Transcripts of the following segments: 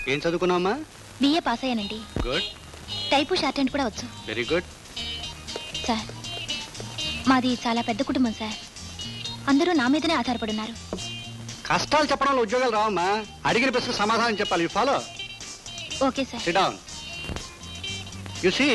ఏం చదువుకున్నావమ్మా BA pass అయ్యానండి గుడ్ టైపు షార్ట్ హ్యాండ్ కూడా వచ్చు వెరీ గుడ్ సార్ మాది చాలా పెద్ద కుటుంబం సార్ అందరూ నా మీదనే ఆధారపడున్నారు కష్టాలు చెప్పడంలో ఉద్యోగాలు రావమ్మా అడిగిన ప్రశ్న సమాధానం చెప్పాలి you follow okay sir sit down you see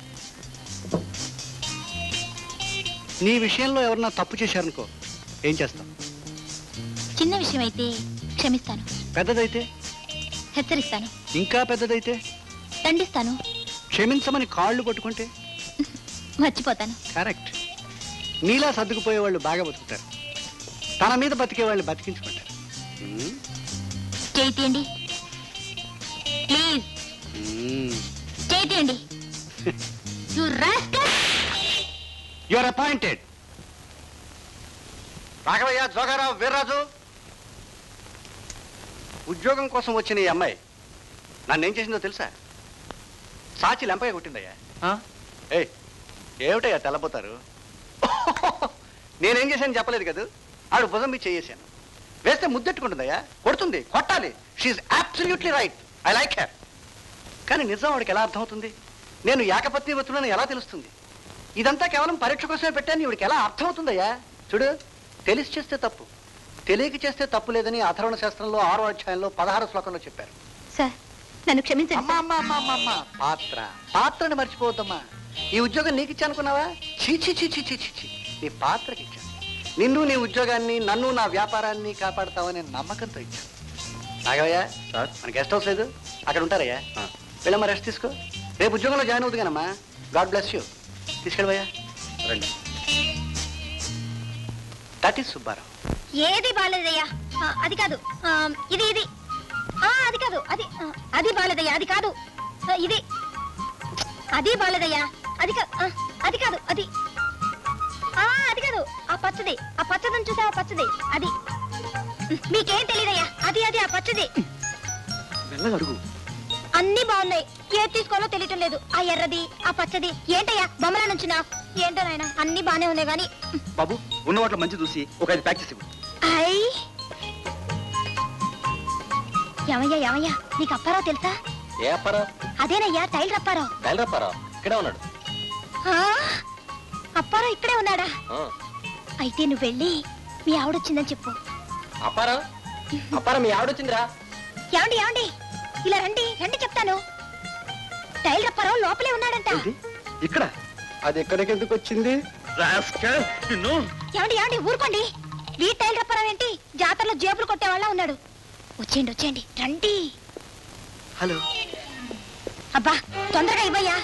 నీ విషయంలో ఎవరన్నా తప్పు చేశారనుకో ఏం చేస్తాం చిన్న విషయం అయితే క్షమిస్తాను పెద్దదైతే హెచ్చరిస్తాను ఇంకా పెద్దదైతే దండిస్తాను క్షమించమని కాళ్ళు పట్టుకుంటే మర్చిపోతాను కరెక్ట్ నీలా సర్దుకుపోయే వాళ్ళు బాగా బతుకుతారు తన మీద బతికే వాళ్ళని బతికించుకుంటారు Hmm? చేయి తీయండి ప్లీజ్ Hmm. చేయి తీయండి You rascal! You are appointed Raghavaiah Jogarao Veerraju ఉద్యోగం కోసం వచ్చిన ఈ అమ్మాయి నన్ను ఏం చేసిందో తెలుసా సాచి లెంపగా కొట్టిందయ్యా ఏయ్ ఏమిటయ్యా తెల్లబోతారు నేనేం చేశాను చెప్పలేదు కదా ఆడు భుజం మీద చేయేశాను వేస్తే ముద్దెట్టుకుంటుందయ్యా కొడుతుంది కొట్టాలి she absolutely right I like her కానీ నిజం వాడికి ఎలా అర్థమవుతుంది నేను ఏకపత్ని వృత్తులను ఎలా తెలుస్తుంది ఇదంతా కేవలం పరీక్ష కోసమే పెట్టాను ఇవిడికి ఎలా అర్థమవుతుందయ్యా చూడు తెలిసి చేస్తే తప్పు తెలియక చేస్తే తప్పు లేదని అథర్వణ శాస్త్రంలో ఆరో అధ్యాయంలో పదహారు శ్లోకంలో చెప్పారు సార్ నన్ను క్షమించండి అమ్మా అమ్మా అమ్మా అమ్మా అమ్మా పాత్ర పాత్రని మర్చిపోవద్దమ్మా ఈ ఉద్యోగం నీకు ఇచ్చానుకున్నావా చీ చీ చీ చీ చీ చీ చీ నీ పాత్రకి ఇచ్చాను నిన్ను నీ ఉద్యోగాన్ని నన్ను నా వ్యాపారాన్ని కాపాడతావనే నమ్మకంతో ఇచ్చాను రాఘవయ్య సార్ మన గెస్ట్ హౌస్ లేదు అక్కడ ఉంటారయ్యా వెళ్ళమ్మా రెస్ట్ తీసుకో రేపు ఉద్యోగంలో జాయిన్ అవుతుంది కనమ్మా గాడ్ బ్లెస్ యూ తీసుకెళ్ళవయ్యా రండి దట్ ఈస్ సుబ్బారావు ఏది బాలేదయ్యా ఆ, అది కాదు ఆ, ఇది ఇది ఆ, అది కాదు అది ఆ, అది బాలేదయ్యా అది కాదు ఆ, ఇది అది బాలేదయ్యా అది కాదు ఆ, అది కాదు అది ఆ, అది కాదు ఆ పచ్చది ఆ పచ్చదని చూసావా పచ్చది అది మీకేం తెలియదయ్యా అది అది ఆ పచ్చది మెల్లగా అడుగు అన్ని బాగున్నాయి ఏది తీసుకోవాలో తెలియటం లేదు ఆ ఎర్రది ఆ పచ్చది ఏంటయ్యా బొమ్మల నుంచి నా ఏంటో నాయన అన్ని బానే ఉన్నాయి కానీ బాబు ఉన్న వాటిలో మంచి చూసి ఒక ఐదు ప్యాక్ చేసి ఇవ్వు. ఐ ఏమయ్యా ఏమయ్యా నీకు అప్పారావు తెలుసా ఏ అప్పారా అదేనయ్యా టైల్ అప్పారావు టైలర్ అప్పారా ఇక్కడే ఉన్నాడు ఆ, అప్పారావు ఇక్కడే ఉన్నాడా ఆ. అయితే నువ్వు వెళ్ళి మీ ఆవిడొచ్చిందని చెప్పు అప్పారా అప్పారా మీ ఆవిడొచ్చిందిరా ఏమండి ఏమండి ఇలా రండి రండి చెప్తాను టైల్ అప్పారావు లోపలే ఉన్నాడంట ఏంటి ఇక్కడ అది ఎక్కడికి ఎందుకు వచ్చింది నిన్ను ఏమండి ఏమండి ఊరుకోండి వీ టైల్ అప్పారావు ఏంటి జాతరలో జేబులు కొట్టే వాళ్ళ ఉన్నాడు వచ్చేయండి వచ్చేయండి రండి హలో అబ్బా తొందరగా ఇవ్వయ్యా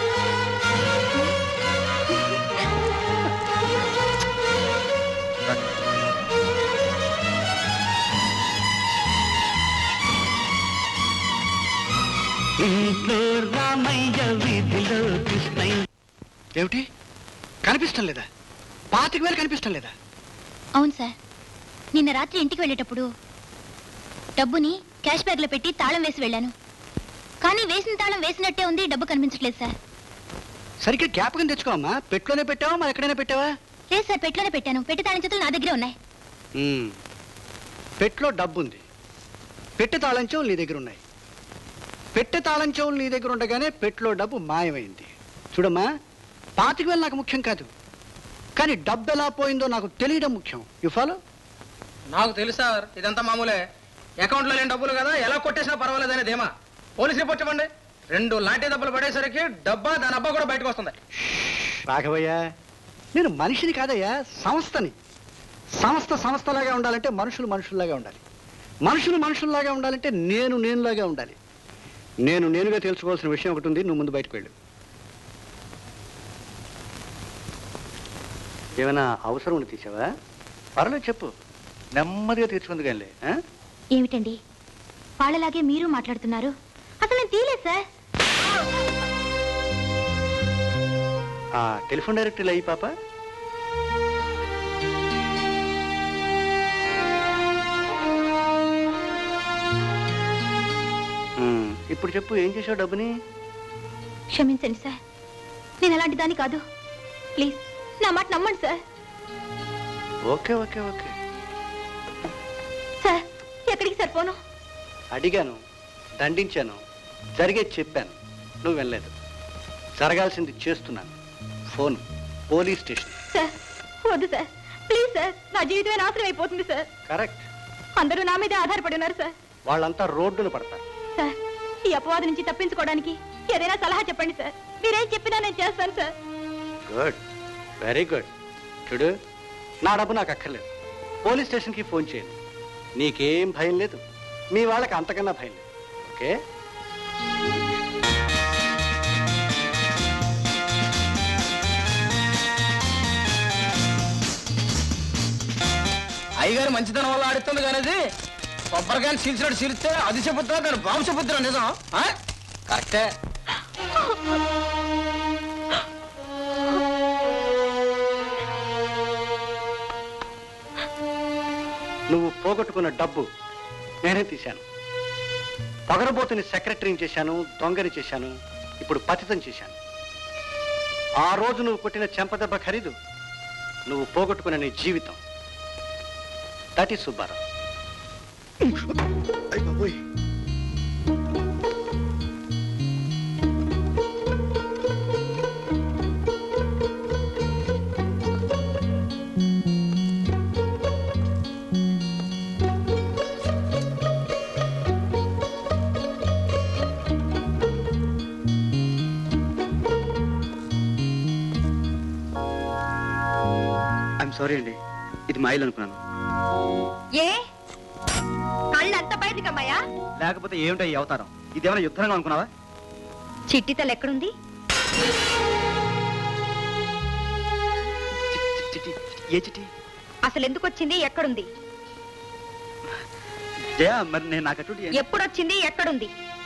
ఏమిటి కనిపిస్తం లేదా పాతిక వేలు కనిపిస్తం లేదా అవును సార్ నిన్న రాత్రి ఇంటికి వెళ్ళేటప్పుడు డబ్బుని క్యాష్ బ్యాగ్ లో పెట్టి తాళం వేసి వెళ్ళాను కానీ వేసిన తాళం వేసినట్టే ఉంది డబ్బు కనిపించట్లేదు సార్ సరిగ్గా జ్ఞాపకం తెచ్చుకోమ్మా పెట్టులోనే పెట్టావా మరి ఎక్కడైనా పెట్టావా లేదు సార్ పెట్టలోనే పెట్టాను పెట్టి తాళం చేతులు నా దగ్గరే ఉన్నాయి మ్మ్. పెట్లో డబ్బు ఉంది పెట్టె తాళం చెవులు నీ దగ్గర ఉన్నాయి పెట్టె తాళం చెవులు నీ దగ్గర ఉండగానే పెట్లో డబ్బు మాయమైంది చూడమ్మా పాతిక వేలు నాకు ముఖ్యం కాదు కానీ డబ్బు ఎలా పోయిందో నాకు తెలియడం ముఖ్యం యు ఫాలో నాకు తెలుసు సార్ ఇదంతా మామూలే అకౌంట్లో లేని డబ్బులు కదా ఎలా కొట్టేసినా పర్వాలేదనే ధీమా పోలీస్ రిపోర్ట్ ఇవ్వండి రెండు లాంటి దెబ్బలు పడేసరికి డబ్బా దాని అబ్బా కూడా బయటకు వస్తుంది రాఘవయ్య నేను మనిషిని కాదయ్యా సంస్థని సంస్థ సంస్థలాగా ఉండాలంటే మనుషులు మనుషుల్లాగా ఉండాలి మనుషులు మనుషుల్లాగా ఉండాలంటే నేను నేనులాగా ఉండాలి నేను నేనుగా తెలుసుకోవాల్సిన విషయం ఒకటి ఉంది నువ్వు ముందు బయటకు వెళ్ళు ఏమైనా అవసరం ఉండి తీసావా పర్లేదు చెప్పు నెమ్మదిగా తీర్చుకుంది కానీ ఏమిటండి వాళ్ళలాగే మీరు మాట్లాడుతున్నారు అసలు నేను తీయలేదు సార్ ఆ టెలిఫోన్ డైరెక్టరీలో అయ్యి పాప ఉమ్, ఇప్పుడు చెప్పు ఏం చేసావు డబ్బుని క్షమించండి సార్ నేను అలాంటి దాన్ని కాదు ప్లీజ్ నా మాట నమ్మండి sir okay okay okay sir ఎక్కడికి సరిపోను అడిగాను దండించాను జరిగేది చెప్పాను నువ్వు వెళ్ళలేదు జరగాల్సింది చేస్తున్నాను ఫోన్ పోలీస్ స్టేషన్ సార్ వద్దు సార్ ప్లీజ్ సార్ నా జీవితమే నాశనం అయిపోతుంది సార్ కరెక్ట్ అందరూ నా మీదే ఆధారపడి ఉన్నారు సార్ వాళ్ళంతా రోడ్డును పడతారు సార్ ఈ అపవాదం నుంచి తప్పించుకోవడానికి ఏదైనా సలహా చెప్పండి సార్ మీరేం చెప్పినా నేను చేస్తాను సార్ గుడ్ వెరీ గుడ్ చూడు నా డబ్బు నాకు అక్కర్లేదు పోలీస్ స్టేషన్కి ఫోన్ చేయండి నీకేం భయం లేదు మీ వాళ్ళకి అంతకన్నా భయం లేదు ఓకే అయ్యగారు మంచితనం వల్ల ఆడుతుంది కానీ అది కొబ్బరికాయని చీల్చినట్టు చీలిస్తే అది చెబుతా దాని బాబు చెబుతున్నా నిజం ఆ? కరెక్టే నువ్వు పోగొట్టుకున్న డబ్బు నేనే తీశాను పగరబోతుని సెక్రటరీని చేశాను దొంగని చేశాను ఇప్పుడు పతితం చేశాను ఆ రోజు నువ్వు కొట్టిన చెంపదెబ్బ ఖరీదు నువ్వు పోగొట్టుకున్న నీ జీవితం that is Subbarao I'm sorry అండి ఇది మా ఇల్లు అనుకున్నాను ఏ కళ్ళు అంత బయటకమ్మయ్యా లేకపోతే ఏమిటో ఈ అవతారం ఇదేమైనా యుద్ధంగా అనుకున్నావా చిట్టి తల ఎక్కడుంది చిట్టి ఏ చిట్టి అసలు ఎందుకు వచ్చింది ఎక్కడుంది జయ మరి నేను నాకు అటువంటి ఎప్పుడు వచ్చింది ఎక్కడుంది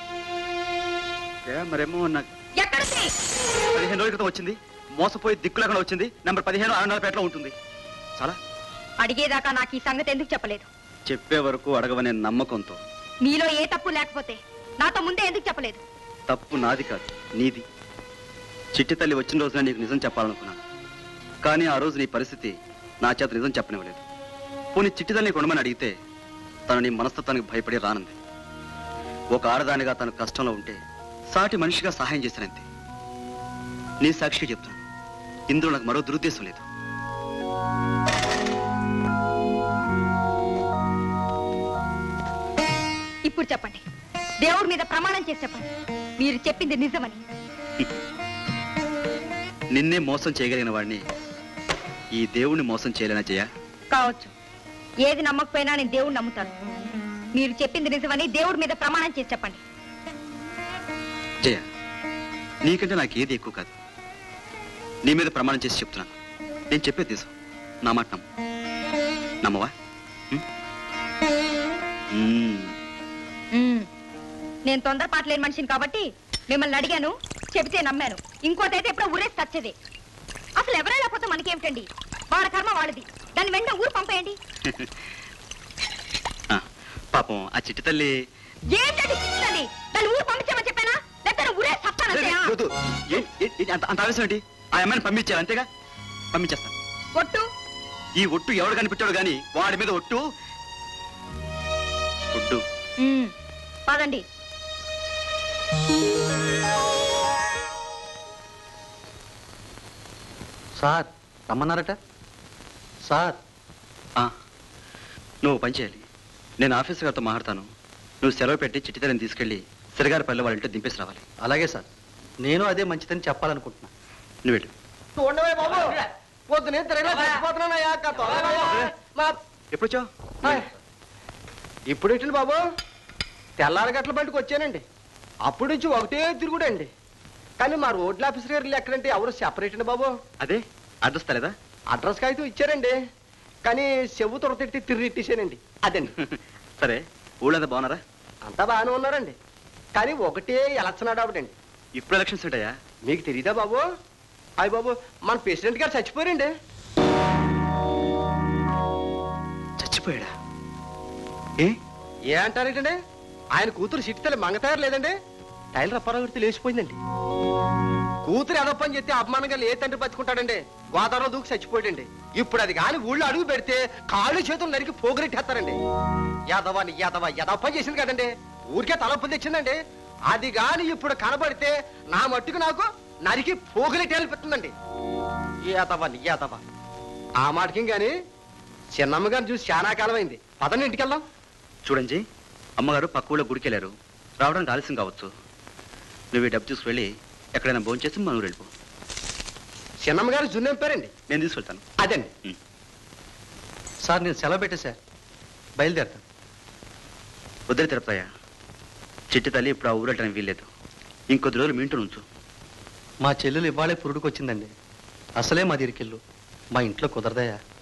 జయ మరేమో నాకు ఎక్కడుంది పదిహేను రోజుల క్రితం వచ్చింది మోసపోయి దిక్కు లేకుండా వచ్చింది నెంబర్ పదిహేను ఆరున్నరపేటలో ఉంటుంది చాలా అడిగేదాకా నాకు ఈ సంగతి ఎందుకు చెప్పలేదు చెప్పే వరకు అడగవనే నమ్మకంతో మీలో ఏ తప్పు లేకపోతే నాతో ముందే ఎందుకు చెప్పలేదు తప్పు నాది కాదు నీది చిట్టి తల్లి వచ్చిన రోజున నీకు నిజం చెప్పాలనుకున్నాను కానీ ఆ రోజు నీ పరిస్థితి నా చేత నిజం చెప్పనివ్వలేదు పోనీ చిట్టి తల్లి నీకు ఉండమని అడిగితే తను నీ మనస్తత్వానికి భయపడి రానంది ఒక ఆడదానిగా తను కష్టంలో ఉంటే సాటి మనిషిగా సహాయం చేసినంతే నీ సాక్షిగా చెప్తాను ఇందులో నాకు మరో దురుద్దేశం లేదు ఇప్పుడు చెప్పండి దేవుడి మీద ప్రమాణం చేసి చెప్పండి మీరు చెప్పింది నిజమని నిన్నే మోసం చేయగలిగిన వాడిని ఈ దేవుణ్ణి మోసం చేయలేనా జయ కావచ్చు ఏది నమ్మకపోయినా నేను దేవుడిని నమ్ముతాను మీరు చెప్పింది నిజమని దేవుడి మీద ప్రమాణం చేసి చెప్పండి జయ నీకంటే నాకు ఏది ఎక్కువ కాదు నీ మీద ప్రమాణం చేసి చెప్తున్నాను నేను చెప్పేది తీసు నా మాట నమ్ము నమ్మవా ఉం? ఉం. మ్మ్. నేను తొందరపాటు లేని మనిషిని కాబట్టి మిమ్మల్ని అడిగాను చెబితే నమ్మాను ఇంకోటైతే ఎప్పుడో ఊరేసి తచ్చేది అసలు ఎవరైనా పోతే మనకేమిటండి వాళ్ళ కర్మ వాళ్ళది దాన్ని వెంటనే ఊరు పంపేయండి ఆ, పాపం ఆ చిట్టి తల్లి ఏంటండి చిన్నది దాన్ని ఊరు పంపించామని చెప్పానా లేకపోతే ఊరేసి తస్తానంతే వద్దు. ఏ- ఏ- ఏ- అంత అంత ఆవేశం ఏంటి ఆ అమ్మాయిని పంపించారు అంతేగా పంపించేస్తాను ఒట్టు ఈ ఒట్టు ఎవడు కనిపెట్టాడు గాని వాడి మీద ఒట్టు ఒట్టు మ్మ్. పదండి సార్ రమ్మన్నారట సార్ నువ్వు పని చేయాలి నేను ఆఫీస్ గారితో మాట్లాడతాను నువ్వు సెలవు పెట్టి చిట్టితలని తీసుకెళ్ళి సిరగారి పల్లె వాళ్ళ ఇంట్లో దింపేసి రావాలి అలాగే సార్ నేను అదే మంచిదని చెప్పాలనుకుంటున్నా నువ్వు వెళ్ళు చూడవే బాబు పొద్దునే తిరగలా చచ్చిపోతున్నానయ్యా మా ఎప్పుడు వచ్చావు హాయ్. ఇప్పుడు ఏంటండి బాబు తెల్లారి గట్ల బండికి వచ్చానండి అప్పుడు నుంచి ఒకటే తిరుగుడండి కానీ మా రోడ్ల ఆఫీసర్ గారు ఎక్కడంటే ఎవరు సెపరేట్ అండి బాబు అదే అడ్రస్ తలేదా అడ్రస్ కాగితం ఇచ్చారండి కానీ చెవు తొడతెట్టి తిరిగిట్టేసానండి అదండి సరే ఊళ్ళంతా బాగున్నారా అంతా బాగానే ఉన్నారండి కానీ ఒకటే ఎలక్షన్ ఆడబడండి ఇప్పుడు ఎలక్షన్స్ ఉంటాయా మీకు తెలీదా బాబు అయ్య బాబు మన ప్రెసిడెంట్ గారు చచ్చిపోయారండి చచ్చిపోయాడా ఏ ఏ అంటారేంటండి ఆయన కూతురు సిట్టితల్లి మంగతయారు లేదండి టైలర్ అప్పారావు గారితో లేచిపోయిందండి కూతురు ఏదో పని చెప్తే అపమానంగా ఏ తండ్రి బతుకుంటాడండి గోదావరిలో దూకి చచ్చిపోయాడండి ఇప్పుడు అది కానీ ఊళ్ళో అడుగు పెడితే కాళ్ళు చేతులు నరికి పోగరెట్టేస్తారండి యాదవాని యాదవ యాదవ పని చేసింది కదండి ఊరికే తలపు తెచ్చిందండి అది గాని ఇప్పుడు కనబడితే నా మట్టుకు నాకు నరికి పోగులెట్టి వెళ్ళిపోతుందండి ఏతవా ఏతవా ఆ మాటకి గాని చిన్నమ్మ గారిని చూసి చాలా కాలం అయింది పదండి ఇంటికి వెళ్దాం చూడండి అమ్మగారు పక్క ఊళ్ళో గుడికి వెళ్ళారు రావడానికి ఆలస్యం కావచ్చు నువ్వు ఈ డబ్బు తీసుకువెళ్ళి ఎక్కడైనా భోజనం చేసి మన ఊరు వెళ్ళిపో చిన్నమ్మ గారు జున్నం పేరండి నేను తీసుకెళ్తాను అదండి సార్ నేను సెలవు పెట్టే సార్ బయలుదేరతాను వదిలి తిరుపతయ్య చిట్టి తల్లి ఇప్పుడు ఆ ఊరు వెళ్ళడానికి వీల్లేదు ఇంకొద్ది రోజులు మీ ఇంట్లో ఉంచు మా చెల్లెలు ఇవాళే పురుడుకు వచ్చిందండి అసలే మా ఇరికిల్లు మా ఇంట్లో కుదరదయా